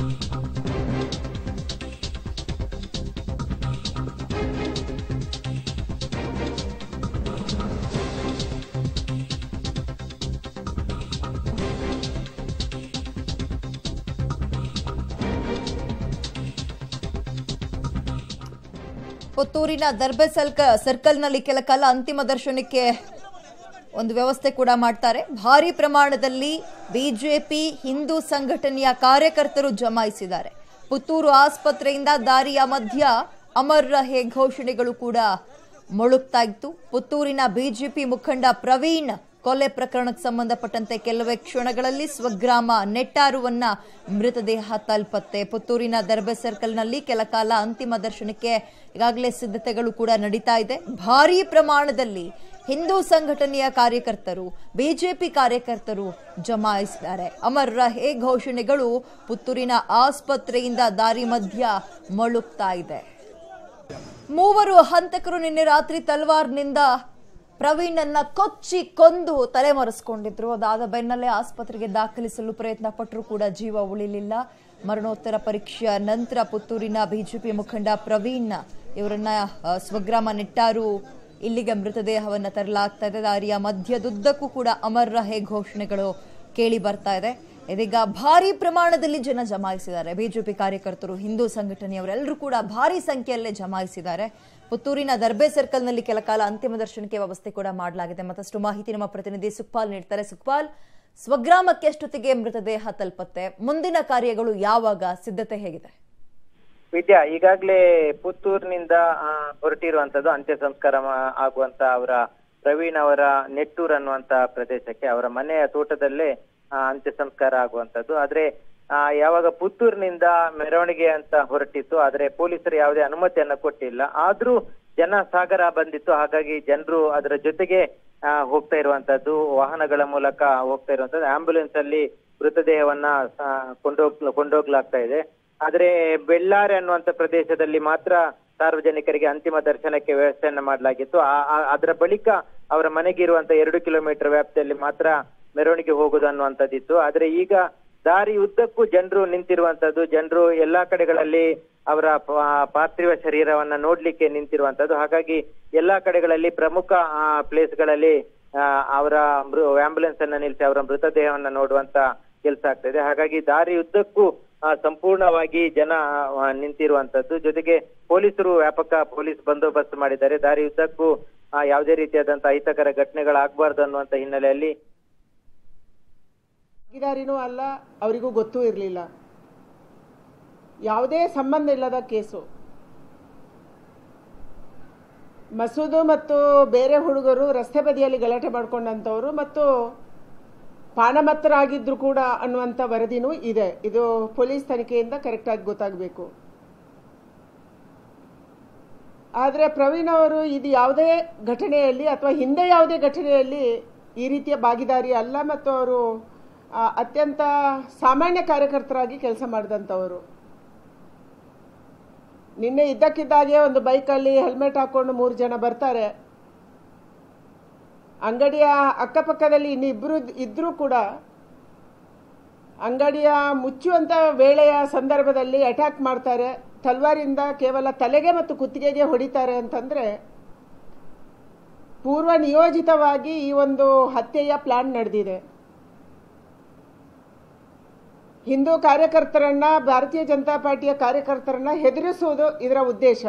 ಪುತ್ತೂರಿನ ದರ್ಬೆ ಸಲ್ಕ ಸರ್ಕಲ್ನಲ್ಲಿ ಕೆಲ ಕಾಲ ಅಂತಿಮ ದರ್ಶನಕ್ಕೆ ಒಂದು ವ್ಯವಸ್ಥೆ ಕೂಡ ಮಾಡ್ತಾರೆ ಭಾರಿ ಪ್ರಮಾಣದಲ್ಲಿ ಬಿಜೆಪಿ ಹಿಂದೂ ಸಂಘಟನೆಯ ಕಾರ್ಯಕರ್ತರು ಜಮಾಯಿಸಿದ್ದಾರೆ ಪುತ್ತೂರು ಆಸ್ಪತ್ರೆಯಿಂದ ದಾರಿಯ ಮಧ್ಯ ಅಮರ್ ರಹೆ ಘೋಷಣೆಗಳು ಕೂಡ ಮೊಳುಕ್ತಾ ಇತ್ತು ಪುತ್ತೂರಿನ ಬಿಜೆಪಿ ಮುಖಂಡ ಪ್ರವೀಣ್ ಕೊಲೆ ಪ್ರಕರಣಕ್ಕೆ ಸಂಬಂಧಪಟ್ಟಂತೆ ಕೆಲವೇ ಕ್ಷಣಗಳಲ್ಲಿ ಸ್ವಗ್ರಾಮ ನೆಟ್ಟಾರುವನ್ನ ಮೃತದೇಹ ತಲುಪತ್ತೆ ಪುತ್ತೂರಿನ ದರ್ಬೆ ಸರ್ಕಲ್ನಲ್ಲಿ ಕೆಲ ಕಾಲ ಅಂತಿಮ ದರ್ಶನಕ್ಕೆ ಈಗಾಗಲೇ ಸಿದ್ಧತೆಗಳು ಕೂಡ ನಡೀತಾ ಇದೆ ಭಾರೀ ಪ್ರಮಾಣದಲ್ಲಿ ಹಿಂದೂ ಸಂಘಟನೆಯ ಕಾರ್ಯಕರ್ತರು ಬಿಜೆಪಿ ಕಾರ್ಯಕರ್ತರು ಜಮಾಯಿಸಿದ್ದಾರೆ ಅಮರ್ ರಹೇ ಘೋಷಣೆಗಳು ಪುತ್ತೂರಿನ ಆಸ್ಪತ್ರೆಯಿಂದ ದಾರಿ ಮಧ್ಯ ಮೊಳುಕ್ತಾ ಇದೆ ಮೂವರು ಹಂತಕರು ನಿನ್ನೆ ರಾತ್ರಿ ತಲ್ವಾರ್ನಿಂದ ಪ್ರವೀಣನ್ನ ಕೊಚ್ಚಿ ಕೊಂದು ತಲೆಮರೆಸಿಕೊಂಡಿದ್ರು ಅದಾದ ಬೆನ್ನಲ್ಲೇ ಆಸ್ಪತ್ರೆಗೆ ದಾಖಲಿಸಲು ಪ್ರಯತ್ನ ಪಟ್ಟರೂ ಕೂಡ ಜೀವ ಉಳಿಲಿಲ್ಲ ಮರಣೋತ್ತರ ಪರೀಕ್ಷೆಯ ನಂತರ ಪುತ್ತೂರಿನ ಬಿಜೆಪಿ ಮುಖಂಡ ಪ್ರವೀಣ್ ಇವರನ್ನ ಆ, ಸ್ವಗ್ರಾಮ ನೆಟ್ಟಾರು ಇಲ್ಲಿಗೆ ಮೃತದೇಹವನ್ನ ತರಲಾಗ್ತಾ ಇದೆ ದಾರಿಯ ಮಧ್ಯದುದ್ದಕ್ಕೂ ಕೂಡ ಅಮರ್ ರಹೇ ಘೋಷಣೆಗಳು ಕೇಳಿ ಬರ್ತಾ ಇದೆ ಇದೀಗ ಭಾರಿ ಪ್ರಮಾಣದಲ್ಲಿ ಜನ ಜಮಾಯಿಸಿದ್ದಾರೆ ಬಿಜೆಪಿ ಕಾರ್ಯಕರ್ತರು ಹಿಂದೂ ಸಂಘಟನೆಯವರೆಲ್ಲರೂ ಕೂಡ ಭಾರಿ ಸಂಖ್ಯೆಯಲ್ಲೇ ಜಮಾಯಿಸಿದ್ದಾರೆ ಪುತ್ತೂರಿನ ದರ್ಬೆ ಸರ್ಕಲ್ನಲ್ಲಿ ಕೆಲ ಕಾಲ ಅಂತಿಮ ದರ್ಶನಕ್ಕೆ ವ್ಯವಸ್ಥೆ ಕೂಡ ಮಾಡಲಾಗಿದೆ ಮತ್ತಷ್ಟು ಮಾಹಿತಿ ನಮ್ಮ ಪ್ರತಿನಿಧಿ ಸುಖಪಾಲ್ ನೀಡ್ತಾರೆ ಸುಖಪಾಲ್ ಸ್ವಗ್ರಾಮಕ್ಕೆ ಎಷ್ಟೊತ್ತಿಗೆ ಮೃತದೇಹ ತಲುಪತ್ತೆ ಮುಂದಿನ ಕಾರ್ಯಗಳು ಯಾವಾಗ ಸಿದ್ಧತೆ ಹೇಗಿದೆ ವಿದ್ಯಾ ಈಗಾಗಲೇ ಪುತ್ತೂರಿನಿಂದ ಆ, ಹೊರಟಿರುವಂತದ್ದು ಅಂತ್ಯ ಸಂಸ್ಕಾರ ಮಾ- ಆಗುವಂತ ಅವರ ಪ್ರವೀಣ್ ಅವರ ನೆಟ್ಟೂರ್ ಅನ್ನುವಂತ ಪ್ರದೇಶಕ್ಕೆ ಅವರ ಮನೆಯ ತೋಟದಲ್ಲೇ ಆ, ಅಂತ್ಯ ಸಂಸ್ಕಾರ ಆಗುವಂತದ್ದು ಆದ್ರೆ ಆ, ಯಾವಾಗ ಪುತ್ತೂರಿನಿಂದ ಮೆರವಣಿಗೆ ಅಂತ ಹೊರಟಿತ್ತು ಆದ್ರೆ ಪೊಲೀಸರು ಯಾವುದೇ ಅನುಮತಿಯನ್ನ ಕೊಟ್ಟಿಲ್ಲ ಆದ್ರೂ ಜನ ಸಾಗರ ಬಂದಿತ್ತು ಹಾಗಾಗಿ ಜನರು ಅದರ ಜೊತೆಗೆ ಆ, ಹೋಗ್ತಾ ಇರುವಂತದ್ದು ವಾಹನಗಳ ಮೂಲಕ ಹೋಗ್ತಾ ಇರುವಂತದ್ದು ಆಂಬ್ಯುಲೆನ್ಸ್ ಅಲ್ಲಿ ಮೃತದೇಹವನ್ನ ಆ, ಕೊಂಡೋಗ್ ಕೊಂಡೋಗ್ಲಾಗ್ತಾ ಇದೆ ಆದ್ರೆ ಬೆಳ್ಳಾರೆ ಅನ್ನುವಂತ ಪ್ರದೇಶದಲ್ಲಿ ಮಾತ್ರ ಸಾರ್ವಜನಿಕರಿಗೆ ಅಂತಿಮ ದರ್ಶನಕ್ಕೆ ವ್ಯವಸ್ಥೆಯನ್ನ ಮಾಡಲಾಗಿತ್ತು ಆ- ಆ- ಅದರ ಬಳಿಕ ಅವರ ಮನೆಗೆ ಇರುವಂತ ಎರಡು ಕಿಲೋಮೀಟರ್ ವ್ಯಾಪ್ತಿಯಲ್ಲಿ ಮಾತ್ರ ಮೆರವಣಿಗೆ ಹೋಗುದು ಅನ್ನುವಂಥದ್ದಿತ್ತು ಆದ್ರೆ ಈಗ ದಾರಿ ಉದ್ದಕ್ಕೂ ಜನರು ನಿಂತಿರುವಂತದ್ದು ಜನರು ಎಲ್ಲಾ ಕಡೆಗಳಲ್ಲಿ ಅವರ ಪ- ಪಾರ್ಥಿವ ಶರೀರವನ್ನ ನೋಡ್ಲಿಕ್ಕೆ ನಿಂತಿರುವಂತದ್ದು ಹಾಗಾಗಿ ಎಲ್ಲಾ ಕಡೆಗಳಲ್ಲಿ ಪ್ರಮುಖ ಪ್ಲೇಸ್ಗಳಲ್ಲಿ ಅವರ ಆಂಬ್ಯುಲೆನ್ಸ್ ಅನ್ನ ನಿಲ್ಲಿಸಿ ಅವರ ಮೃತದೇಹವನ್ನ ನೋಡುವಂತ ಕೆಲಸ ಆಗ್ತದೆ ಹಾಗಾಗಿ ದಾರಿ ಉದ್ದಕ್ಕೂ ಆ, ಸಂಪೂರ್ಣವಾಗಿ ಜನ ಆ, ನಿಂತಿರುವಂತದ್ದು ಜೊತೆಗೆ ಪೊಲೀಸರು ವ್ಯಾಪಕ ಪೊಲೀಸ್ ಬಂದೋಬಸ್ತ್ ಮಾಡಿದ್ದಾರೆ ದಾರಿ ಉದ್ದಕ್ಕೂ ಆ, ಯಾವುದೇ ರೀತಿಯಾದಂತಹ ಅಹಿತಕರ ಘಟನೆಗಳಾಗಬಾರ್ದು ಅನ್ನುವಂತ ಹಿನ್ನೆಲೆಯಲ್ಲಿ ಭಾಗಿದಾರಿನೂ ಅಲ್ಲ ಅವರಿಗೂ ಗೊತ್ತೂ ಇರಲಿಲ್ಲ ಯಾವುದೇ ಸಂಬಂಧ ಇಲ್ಲದ ಕೇಸು ಮಸೂದು ಮತ್ತು ಬೇರೆ ಹುಡುಗರು ರಸ್ತೆ ಬದಿಯಲ್ಲಿ ಗಲಾಟೆ ಮಾಡ್ಕೊಂಡಂಥವ್ರು ಮತ್ತು ಪಾನಮತ್ತರಾಗಿದ್ರು ಕೂಡ ಅನ್ನುವಂಥ ವರದಿನೂ ಇದೆ ಇದು ಪೊಲೀಸ್ ತನಿಖೆಯಿಂದ ಕರೆಕ್ಟಾಗಿ ಗೊತ್ತಾಗಬೇಕು ಆದರೆ ಪ್ರವೀಣ್ ಅವರು ಇದು ಯಾವುದೇ ಘಟನೆಯಲ್ಲಿ ಅಥವಾ ಹಿಂದೆ ಯಾವುದೇ ಘಟನೆಯಲ್ಲಿ ಈ ರೀತಿಯ ಭಾಗಿದಾರಿ ಅಲ್ಲ ಮತ್ತು ಅವರು ಆ, ಅತ್ಯಂತ ಸಾಮಾನ್ಯ ಕಾರ್ಯಕರ್ತರಾಗಿ ಕೆಲಸ ಮಾಡಿದಂಥವರು ನಿನ್ನೆ ಇದ್ದಕ್ಕಿದ್ದಾಗೆ ಒಂದು ಬೈಕಲ್ಲಿ ಹೆಲ್ಮೆಟ್ ಹಾಕೊಂಡು ಮೂರು ಜನ ಬರ್ತಾರೆ ಅಂಗಡಿಯ ಅಕ್ಕಪಕ್ಕದಲ್ಲಿ ಇನ್ನಿಬ್ಬರು ಇದ್ರೂ ಕೂಡ ಅಂಗಡಿಯ ಮುಚ್ಚುವಂಥ ವೇಳೆಯ ಸಂದರ್ಭದಲ್ಲಿ ಅಟ್ಯಾಕ್ ಮಾಡ್ತಾರೆ ತಲ್ವಾರಿಂದ ಕೇವಲ ತಲೆಗೆ ಮತ್ತು ಕುತ್ತಿಗೆಗೆ ಹೊಡಿತಾರೆ ಅಂತಂದರೆ ಪೂರ್ವ ನಿಯೋಜಿತವಾಗಿ ಈ ಒಂದು ಹತ್ಯೆಯ ಪ್ಲಾನ್ ನಡೆದಿದೆ ಹಿಂದೂ ಕಾರ್ಯಕರ್ತರನ್ನ ಭಾರತೀಯ ಜನತಾ ಪಾರ್ಟಿಯ ಕಾರ್ಯಕರ್ತರನ್ನ ಹೆದರಿಸುವುದು ಇದರ ಉದ್ದೇಶ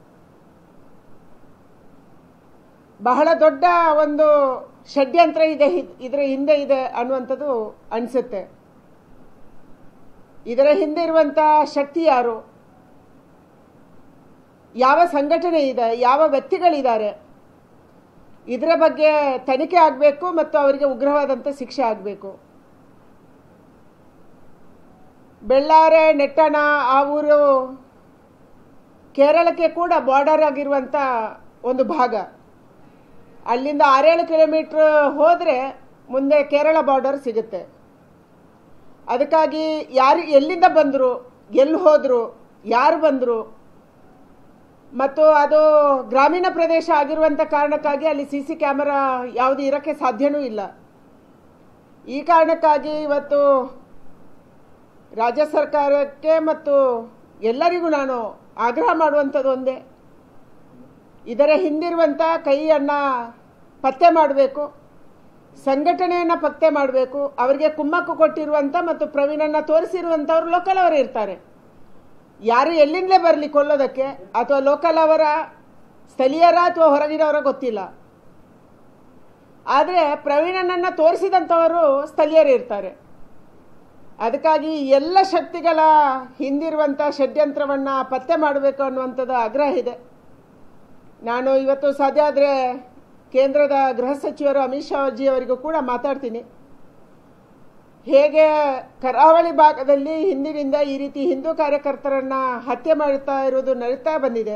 ಬಹಳ ದೊಡ್ಡ ಒಂದು ಷಡ್ಯಂತ್ರ ಇದೆ ಹಿ- ಇದರ ಹಿಂದೆ ಇದೆ ಅನ್ನುವಂಥದ್ದು ಅನಿಸುತ್ತೆ ಇದರ ಹಿಂದೆ ಇರುವಂಥ ಶಕ್ತಿ ಯಾರು ಯಾವ ಸಂಘಟನೆ ಇದೆ ಯಾವ ವ್ಯಕ್ತಿಗಳಿದ್ದಾರೆ ಇದರ ಬಗ್ಗೆ ತನಿಖೆ ಆಗಬೇಕು ಮತ್ತು ಅವರಿಗೆ ಉಗ್ರವಾದಂಥ ಶಿಕ್ಷೆ ಆಗಬೇಕು ಬೆಳ್ಳಾರೆ ನೆಟ್ಟಣ ಆ ಊರು ಕೇರಳಕ್ಕೆ ಕೂಡ ಬಾರ್ಡರ್ ಆಗಿರುವಂಥ ಒಂದು ಭಾಗ ಅಲ್ಲಿಂದ ಆರೇಳು ಕಿಲೋಮೀಟ್ರ್ ಹೋದರೆ ಮುಂದೆ ಕೇರಳ ಬಾರ್ಡರ್ ಸಿಗುತ್ತೆ ಅದಕ್ಕಾಗಿ ಯಾರು ಎಲ್ಲಿಂದ ಬಂದರು ಎಲ್ಲಿ ಹೋದರು ಯಾರು ಬಂದರು ಮತ್ತು ಅದು ಗ್ರಾಮೀಣ ಪ್ರದೇಶ ಆಗಿರುವಂಥ ಕಾರಣಕ್ಕಾಗಿ ಅಲ್ಲಿ ಸಿ ಸಿ ಕ್ಯಾಮರಾ ಯಾವುದು ಇರೋಕ್ಕೆ ಸಾಧ್ಯನೂ ಇಲ್ಲ ಈ ಕಾರಣಕ್ಕಾಗಿ ಇವತ್ತು ರಾಜ್ಯ ಸರ್ಕಾರಕ್ಕೆ ಮತ್ತು ಎಲ್ಲರಿಗೂ ನಾನು ಆಗ್ರಹ ಮಾಡುವಂಥದ್ದು ಒಂದೇ ಇದರ ಹಿಂದಿರುವಂಥ ಕೈಯನ್ನು ಪತ್ತೆ ಮಾಡಬೇಕು ಸಂಘಟನೆಯನ್ನು ಪತ್ತೆ ಮಾಡಬೇಕು ಅವರಿಗೆ ಕುಮ್ಮಕ್ಕು ಕೊಟ್ಟಿರುವಂಥ ಮತ್ತು ಪ್ರವೀಣನ್ನು ತೋರಿಸಿರುವಂಥವ್ರು ಲೋಕಲ್ ಅವರು ಇರ್ತಾರೆ ಯಾರು ಎಲ್ಲಿಂದಲೇ ಬರಲಿ ಕೊಲ್ಲೋದಕ್ಕೆ ಅಥವಾ ಲೋಕಲ್ ಅವರ ಸ್ಥಳೀಯರ ಅಥವಾ ಹೊರಗಿನವರ ಗೊತ್ತಿಲ್ಲ ಆದರೆ ಪ್ರವೀಣನನ್ನು ತೋರಿಸಿದಂಥವರು ಸ್ಥಳೀಯರು ಇರ್ತಾರೆ ಅದಕ್ಕಾಗಿ ಎಲ್ಲ ಶಕ್ತಿಗಳ ಹಿಂದಿರುವಂಥ ಷಡ್ಯಂತ್ರವನ್ನು ಪತ್ತೆ ಮಾಡಬೇಕು ಅನ್ನುವಂಥದ್ದು ಆಗ್ರಹ ಇದೆ ನಾನು ಇವತ್ತು ಸಾಧ್ಯ ಆದರೆ ಕೇಂದ್ರದ ಗೃಹ ಸಚಿವರು ಅಮಿತ್ ಶಾ ಜಿ ಅವರಿಗೂ ಕೂಡ ಮಾತಾಡ್ತೀನಿ ಹೇಗೆ ಕರಾವಳಿ ಭಾಗದಲ್ಲಿ ಹಿಂದಿನಿಂದ ಈ ರೀತಿ ಹಿಂದೂ ಕಾರ್ಯಕರ್ತರನ್ನ ಹತ್ಯೆ ಮಾಡುತ್ತಾ ಇರುವುದು ನಡೀತಾ ಬಂದಿದೆ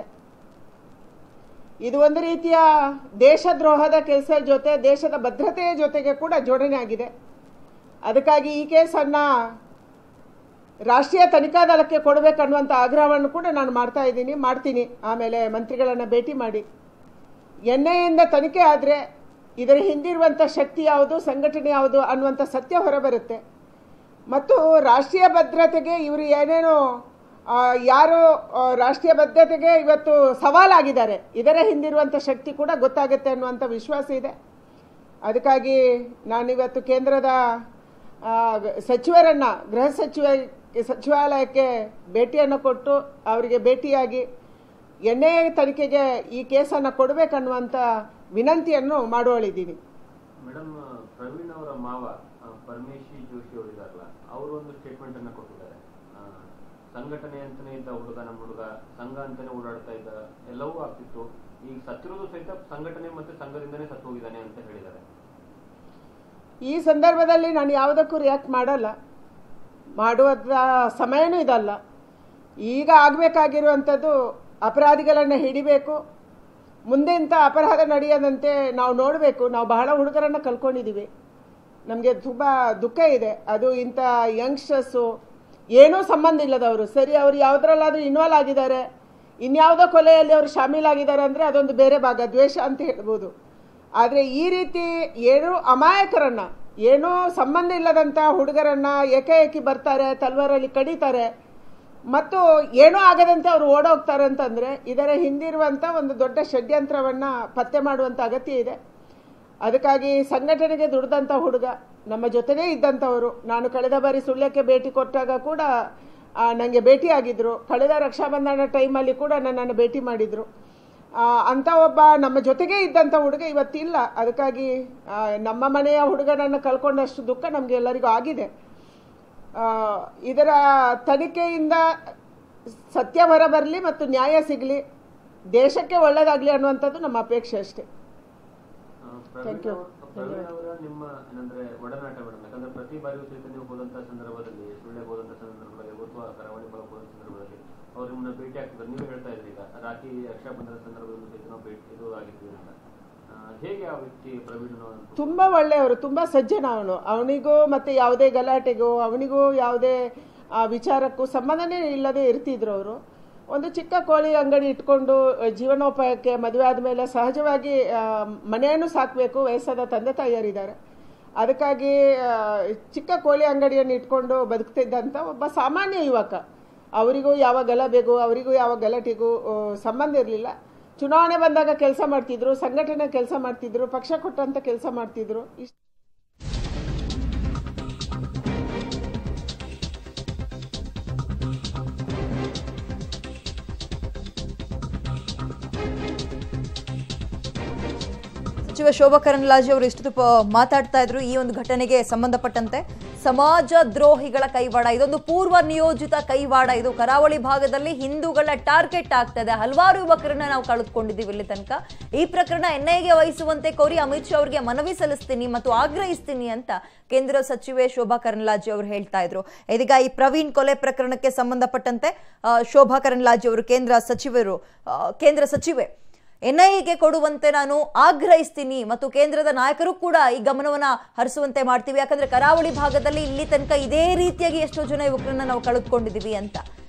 ಇದು ಒಂದು ರೀತಿಯ ದೇಶದ್ರೋಹದ ಕೆಲಸ ಜೊತೆ ದೇಶದ ಭದ್ರತೆಯ ಜೊತೆಗೆ ಕೂಡ ಜೋಡಣೆ ಆಗಿದೆ ಅದಕ್ಕಾಗಿ ಈ ಕೇಸನ್ನು ರಾಷ್ಟ್ರೀಯ ತನಿಖಾ ದಳಕ್ಕೆ ಕೊಡಬೇಕನ್ನುವಂಥ ಆಗ್ರಹವನ್ನು ಕೂಡ ನಾನು ಮಾಡ್ತಾ ಇದ್ದೀನಿ ಮಾಡ್ತೀನಿ ಆಮೇಲೆ ಮಂತ್ರಿಗಳನ್ನು ಭೇಟಿ ಮಾಡಿ ಎನ್ ಐಯಿಂದ ತನಿಖೆ ಆದರೆ ಇದರ ಹಿಂದಿರುವಂಥ ಶಕ್ತಿ ಯಾವುದು ಸಂಘಟನೆ ಯಾವುದು ಅನ್ನುವಂಥ ಸತ್ಯ ಹೊರಬರುತ್ತೆ ಮತ್ತು ರಾಷ್ಟ್ರೀಯ ಭದ್ರತೆಗೆ ಇವರು ಏನೇನು ಆ, ಯಾರು ಆ, ರಾಷ್ಟ್ರೀಯ ಭದ್ರತೆಗೆ ಇವತ್ತು ಸವಾಲಾಗಿದ್ದಾರೆ ಇದರ ಹಿಂದಿರುವಂಥ ಶಕ್ತಿ ಕೂಡ ಗೊತ್ತಾಗುತ್ತೆ ಅನ್ನುವಂಥ ವಿಶ್ವಾಸ ಇದೆ ಅದಕ್ಕಾಗಿ ನಾನಿವತ್ತು ಕೇಂದ್ರದ ಆ, ಸಚಿವರನ್ನು ಗೃಹ ಸಚಿವ ಸಚಿವಾಲಯಕ್ಕೆ ಭೇಟಿಯನ್ನು ಕೊಟ್ಟು ಅವರಿಗೆ ಭೇಟಿಯಾಗಿ ಎನ್ ಐ ಎ ತನಿಖೆಗೆ ಈ ಕೇಸನ್ನು ಕೊಡಬೇಕನ್ನುವಂಥ ವಿನಂತಿಯನ್ನು ಮಾಡುವಳಿದ್ದೀನಿ ಮೇಡಮ್ ಪ್ರವೀಣ್ ಅವರ ಮಾವ ಆ, ಪರಮೇಶಿ ಜೋಶಿ ಅವರಿದಾರಲ್ಲ ಅವರು ಒಂದು ಸ್ಟೇಟ್ಮೆಂಟ್ ಅನ್ನ ಕೊಟ್ಟಿದ್ದಾರೆ ಆ, ಸಂಘಟನೆ ಅಂತಾನೆ ಇದ್ದ ಹುಡುಗ ನಮ್ಮ ಹುಡುಗ ಸಂಘ ಅಂತಾನೆ ಓಡಾಡ್ತಾ ಇದ್ದ ಎಲ್ಲವೂ ಆಗ್ತಿತ್ತು ಈಗ ಸತ್ತಿರೋದು ಸಹಿತ ಸಂಘಟನೆ ಮತ್ತೆ ಸಂಘದಿಂದನೇ ಸತ್ತು ಹೋಗಿದ್ದಾನೆ ಅಂತ ಹೇಳಿದ್ದಾರೆ ಈ ಸಂದರ್ಭದಲ್ಲಿ ನಾನು ಯಾವುದಕ್ಕೂ ರಿಯಾಕ್ಟ್ ಮಾಡಲ್ಲ ಮಾಡುವ ಸಮಯನೂ ಇದಲ್ಲ ಈಗ ಆಗಬೇಕಾಗಿರುವಂಥದ್ದು ಅಪರಾಧಿಗಳನ್ನು ಹಿಡಿಬೇಕು ಮುಂದೆ ಇಂಥ ಅಪರಾಧ ನಡೆಯದಂತೆ ನಾವು ನೋಡಬೇಕು ನಾವು ಬಹಳ ಹುಡುಗರನ್ನು ಕಳ್ಕೊಂಡಿದ್ದೀವಿ ನಮಗೆ ತುಂಬ ದುಃಖ ಇದೆ ಅದು ಇಂಥ ಯಂಗ್ಸ್ಟರ್ಸು ಏನೂ ಸಂಬಂಧ ಇಲ್ಲದವರು ಸರಿ ಅವರು ಯಾವುದ್ರಲ್ಲಾದರೂ ಇನ್ವಾಲ್ವ್ ಆಗಿದ್ದಾರೆ ಇನ್ಯಾವುದೋ ಕೊಲೆಯಲ್ಲಿ ಅವರು ಶಾಮೀಲಾಗಿದ್ದಾರೆ ಅಂದರೆ ಅದೊಂದು ಬೇರೆ ಭಾಗ ದ್ವೇಷ ಅಂತ ಹೇಳ್ಬೋದು ಆದರೆ ಈ ರೀತಿ ಏನೂ ಅಮಾಯಕರನ್ನ ಏನೂ ಸಂಬಂಧ ಇಲ್ಲದಂಥ ಹುಡುಗರನ್ನ ಏಕಾಏಕಿ ಬರ್ತಾರೆ ತಲ್ವಾರಲ್ಲಿ ಕಡಿತಾರೆ ಮತ್ತು ಏನೂ ಆಗದಂತೆ ಅವರು ಓಡೋಗ್ತಾರೆ ಅಂತಂದರೆ ಇದರ ಹಿಂದಿರುವಂಥ ಒಂದು ದೊಡ್ಡ ಷಡ್ಯಂತ್ರವನ್ನು ಪತ್ತೆ ಮಾಡುವಂಥ ಅಗತ್ಯ ಇದೆ ಅದಕ್ಕಾಗಿ ಸಂಘಟನೆಗೆ ದುಡ್ದಂಥ ಹುಡುಗ ನಮ್ಮ ಜೊತೆನೇ ಇದ್ದಂಥವರು ನಾನು ಕಳೆದ ಬಾರಿ ಸುಳ್ಯಕ್ಕೆ ಭೇಟಿ ಕೊಟ್ಟಾಗ ಕೂಡ ನನಗೆ ಭೇಟಿಯಾಗಿದ್ದರು ಕಳೆದ ರಕ್ಷಾಬಂಧನ ಟೈಮಲ್ಲಿ ಕೂಡ ನನ್ನನ್ನು ಭೇಟಿ ಮಾಡಿದರು ಅಂಥ ಒಬ್ಬ ನಮ್ಮ ಜೊತೆಗೇ ಇದ್ದಂಥ ಹುಡುಗ ಇವತ್ತಿಲ್ಲ ಅದಕ್ಕಾಗಿ ಆ, ನಮ್ಮ ಮನೆಯ ಹುಡುಗನನ್ನು ಕಳ್ಕೊಂಡಷ್ಟು ದುಃಖ ನಮಗೆ ಎಲ್ಲರಿಗೂ ಆಗಿದೆ ಆ, ಇದರ ತನಿಖೆಯಿಂದ ಸತ್ಯ ಹೊರಬರಲಿ ಮತ್ತು ನ್ಯಾಯ ಸಿಗಲಿ ದೇಶಕ್ಕೆ ಒಳ್ಳೆಯದಾಗಲಿ ಅನ್ನುವಂಥದ್ದು ನಮ್ಮ ಅಪೇಕ್ಷೆ ಅಷ್ಟೇ ಆ, Thank ಪ್ರವೀಣ್ you. ಅವ್ರ- ಪ್ರವೀಣ್ ಅವರ ನಿಮ್ಮ ಏನಂದ್ರೆ ಒಡನಾಟ ಮೇಡಮ್ ಯಾಕಂದ್ರೆ ಪ್ರತಿ ಬಾರಿಯೂ ಸಹಿತ ನೀವು ಹೋದಂತ ಸಂದರ್ಭದಲ್ಲಿ ಸುಳ್ಳಿಗೆ ಹೋದಂತ ಸಂದರ್ಭದಲ್ಲಿ ಅಥವಾ ಕರಾವಳಿ ಭಾಗಕ್ಕೆ ಹೋದಂತ ಸಂದರ್ಭದಲ್ಲಿ ಅವ್ರು ನಿಮ್ಮನ್ನ ಭೇಟಿ ಆಗ್ತಿದ್ದಾರೆ ನೀವು ಹೇಳ್ತಾ ಇದ್ರಿ ಈಗ ರಾಖಿ ರಕ್ಷಾಬಂಧನ ಸಂದರ್ಭದಲ್ಲಿ ಸಹಿತ ನಾವು ಭೇಟಿ ಇದು ಆಗಿದ್ವಿ ಅಂತ ಆ, ಹೇಗೆ ಆ ವ್ಯಕ್ತಿ ಪ್ರವೀಣ್ ಅನ್ನೋ ತುಂಬ ಒಳ್ಳೆಯವರು ತುಂಬ ಸಜ್ಜನ ಅವನು ಅವನಿಗೂ ಮತ್ತು ಯಾವುದೇ ಗಲಾಟೆಗೂ ಅವನಿಗೂ ಯಾವುದೇ ಆ, ವಿಚಾರಕ್ಕೂ ಸಂಬಂಧನೇ ಇಲ್ಲದೆ ಇರ್ತಿದ್ರು ಅವರು ಒಂದು ಚಿಕ್ಕ ಕೋಳಿ ಅಂಗಡಿ ಇಟ್ಕೊಂಡು ಆ, ಜೀವನೋಪಾಯಕ್ಕೆ ಮದುವೆ ಆದಮೇಲೆ ಸಹಜವಾಗಿ ಆ, ಮನೆಯನ್ನು ಸಾಕಬೇಕು ವಯಸ್ಸಾದ ತಂದೆ ತಾಯಿಯರಿದ್ದಾರೆ ಅದಕ್ಕಾಗಿ ಆ, ಚಿಕ್ಕ ಕೋಳಿ ಅಂಗಡಿಯನ್ನು ಇಟ್ಕೊಂಡು ಬದುಕ್ತಿದ್ದಂಥ ಒಬ್ಬ ಸಾಮಾನ್ಯ ಯುವಕ ಅವರಿಗೂ ಯಾವ ಗಲಭೆಗೂ ಅವರಿಗೂ ಯಾವ ಗಲಾಟೆಗೂ ಆ, ಸಂಬಂಧ ಇರಲಿಲ್ಲ ಚುನಾವಣೆ ಬಂದಾಗ ಕೆಲಸ ಮಾಡ್ತಿದ್ರು ಸಂಘಟನೆ ಕೆಲಸ ಮಾಡ್ತಿದ್ರು ಪಕ್ಷ ಕೊಟ್ಟಂತ ಕೆಲಸ ಮಾಡ್ತಿದ್ರು ಇಷ್ಟ್- ಸಚಿವ ಶೋಭಾ ಕರಂದ್ಲಾಜೆ ಅವರು ಇಷ್ಟು ಪ- ಮಾತಾಡ್ತಾ ಇದ್ರು ಈ ಒಂದು ಘಟನೆಗೆ ಸಂಬಂಧಪಟ್ಟಂತೆ ಸಮಾಜ ದ್ರೋಹಿಗಳ ಕೈವಾಡ ಇದೊಂದು ಪೂರ್ವ ನಿಯೋಜಿತ ಕೈವಾಡ ಇದು ಕರಾವಳಿ ಭಾಗದಲ್ಲಿ ಹಿಂದೂಗಳ ಟಾರ್ಗೆಟ್ ಆಗ್ತದೆ ಹಲವಾರು ಯುವಕರನ್ನ ನಾವು ಕಳೆದುಕೊಂಡಿದ್ದೀವಿ ಇಲ್ಲಿ ತನಕ ಈ ಪ್ರಕರಣ ಎನ್ಐಗೆ ವಹಿಸುವಂತೆ ಕೋರಿ ಅಮಿತ್ ಶಾ ಅವರಿಗೆ ಮನವಿ ಸಲ್ಲಿಸ್ತೀನಿ ಮತ್ತು ಆಗ್ರಹಿಸ್ತೀನಿ ಅಂತ ಕೇಂದ್ರ ಸಚಿವೆ ಶೋಭಾ ಕರಂದ್ಲಾಜೆ ಅವರು ಹೇಳ್ತಾ ಇದ್ರು ಇದೀಗ ಈ ಪ್ರವೀಣ್ ಕೊಲೆ ಪ್ರಕರಣಕ್ಕೆ ಸಂಬಂಧಪಟ್ಟಂತೆ ಆ, ಶೋಭಾ ಕರಂದ್ಲಾಜೆ ಅವರು ಕೇಂದ್ರ ಸಚಿವರು ಆ, ಕೇಂದ್ರ ಸಚಿವೆ ಎನ್ಐಎಗೆ ಕೊಡುವಂತೆ ನಾನು ಆಗ್ರಹಿಸ್ತೀನಿ ಮತ್ತು ಕೇಂದ್ರದ ನಾಯಕರು ಕೂಡ ಈ ಗಮನವನ್ನ ಹರಿಸುವಂತೆ ಮಾಡ್ತೀವಿ ಯಾಕಂದ್ರೆ ಕರಾವಳಿ ಭಾಗದಲ್ಲಿ ಇಲ್ಲಿ ತನಕ ಇದೇ ರೀತಿಯಾಗಿ ಎಷ್ಟೋ ಜನ ಯುವಕರನ್ನ ನಾವು ಕಳೆದುಕೊಂಡಿದ್ದೀವಿ ಅಂತ